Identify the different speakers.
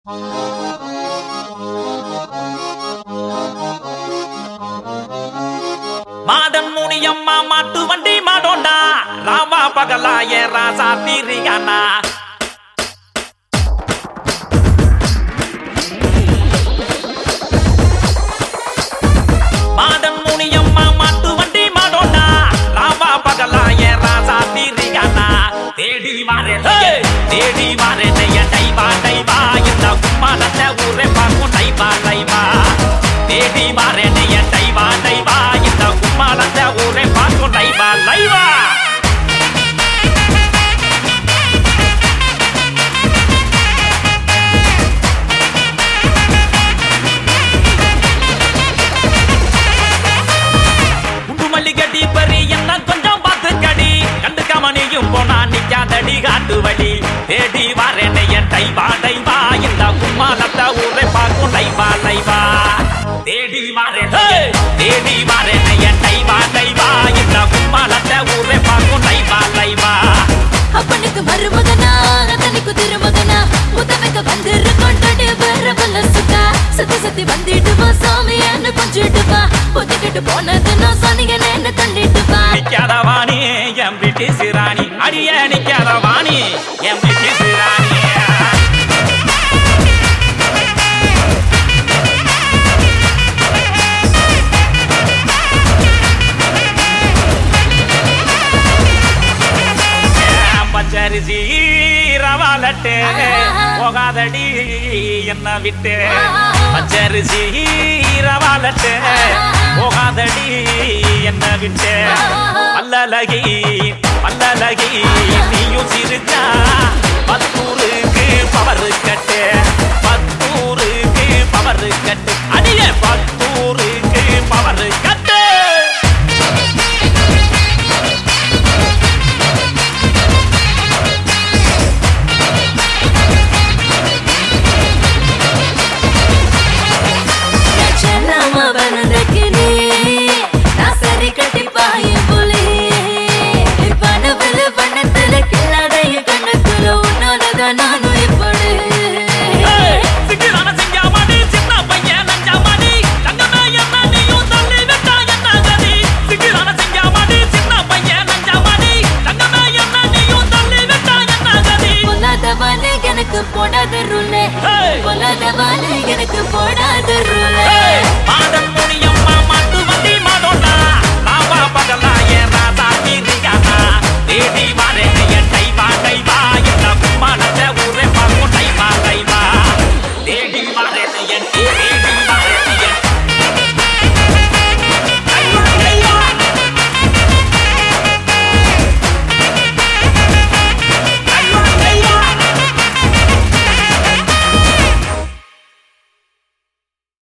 Speaker 1: Modern Muniyamma மாட்டு வண்டி மாடோண்டா ராமா பகலா ஏ ராசா தீரியானா மாடன் முனியம்மா மாட்டு வண்டி மாடோண்டா ராமா பகலா ஏ ராசா தீரியானா தேடி மாறே தேடி மாறே என் டைவா டைவா இந்த கும்மாலத்தை ஊரே பார்க்கும் டைவா டைவா தேடி மாறே என் டைவா டைவா இந்த கும்மாலத்தை ஊரே பார்க்கும் டைவா லைவா குண்டு மல்லிகட்டி பறி என்ன கொஞ்சம் பார்த்து கடி கண்டுக்காம நீயும் போனா நிக்காதடி காட்டு வழி தேடி வரேன் என் டைவா டைவா இந்த கும்மாலத்தை ஊரை பார்க்கும் லைவா லைவா தேடி வரேன் தேடி வரேன் என் டைவா டைவா இந்த கும்மாலத்தை ஊரை பார்க்கும் லைவா லைவா
Speaker 2: அப்பனுக்கு மருமகனா தனிக்கு திருமகனா முத்தமைக்க வந்துரு கொண்டாடி வர வல்ல சுத்தா சுத்தி சுத்தி வந்துட்டு வா சாமி என்ன கொஞ்சிட்டு வா ஒத்துக்கிட்டு போனது நான் சொன்னீங்க என்ன தள்ளிட்டு வா
Speaker 1: நிக்காத வாணி என் பிரிட்டிஷ் ராணி அடிய நிக்காத வாணி என் பிரிட்டிஷ் ராணி பச்சரிசி ரவாலட்டு போகாதடி என்ன விட்டு பச்சரிசி ரவாலட்டு போகாதடி என்ன விட்டு பல்லலகி பல்லலகி நீயும் சிரிச்சா பத்தூருக்கு பவர் கட்டு பத்தூருக்கு பவர் கட்டு அடிய பத்தூருக்கு பவர் கட்டு
Speaker 2: லட்சணமா வளர்ந்தக்கினே நான் சரி கட்டி பாய புலி பணவல வண்ணத்துல கில்லாத என் கண்ணத்துல உன்னோடதான் நானும் இப்படி
Speaker 1: சிக்கிரான சிங்காமணி, சின்ன பையன் நஞ்சாமணி, தங்கமே என்ன நீயும் தள்ளி விட்டா என்ன கதி? சிக்கிரான சிங்காமணி, சின்ன பையன் நஞ்சாமணி, தங்கமே என்ன நீயும் தள்ளி விட்டா என்ன கதி?
Speaker 2: பொல்லாதவானே எனக்கு போடாத ரூலே
Speaker 1: Hey!
Speaker 2: பொல்லாதவானே எனக்கு போடாத ரூலே
Speaker 1: Hey!